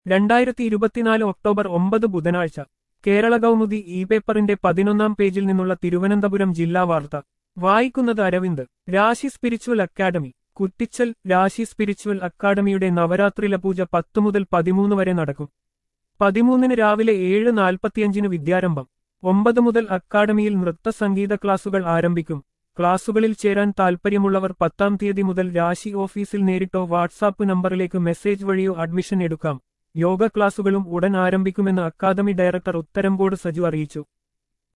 രണ്ടായിരത്തി ഇരുപത്തിനാല് ഒക്ടോബർ ഒമ്പത് ബുധനാഴ്ച കേരള കൗമുദി ഇ പേപ്പറിന്റെ പതിനൊന്നാം പേജിൽ നിന്നുള്ള തിരുവനന്തപുരം ജില്ലാ വാർത്ത വായിക്കുന്നത് അരവിന്ദ് രാശി സ്പിരിച്വൽ അക്കാദമി കുറ്റിച്ചൽ രാശി സ്പിരിച്വൽ അക്കാദമിയുടെ നവരാത്രില പൂജ പത്തു മുതൽ പതിമൂന്ന് വരെ നടക്കും പതിമൂന്നിന് രാവിലെ ഏഴ് നാൽപ്പത്തിയഞ്ചിന് വിദ്യാരംഭം ഒമ്പത് മുതൽ അക്കാദമിയിൽ നൃത്ത സംഗീത ക്ലാസുകൾ ആരംഭിക്കും ക്ലാസുകളിൽ ചേരാൻ താൽപ്പര്യമുള്ളവർ പത്താം തീയതി മുതൽ രാശി ഓഫീസിൽ നേരിട്ടോ വാട്സാപ്പ് നമ്പറിലേക്ക് മെസ്സേജ് വഴിയോ അഡ്മിഷൻ എടുക്കാം യോഗ ക്ലാസുകളും ഉടൻ ആരംഭിക്കുമെന്ന് അക്കാദമി ഡയറക്ടർ ഉത്തരംകോട് സജു അറിയിച്ചു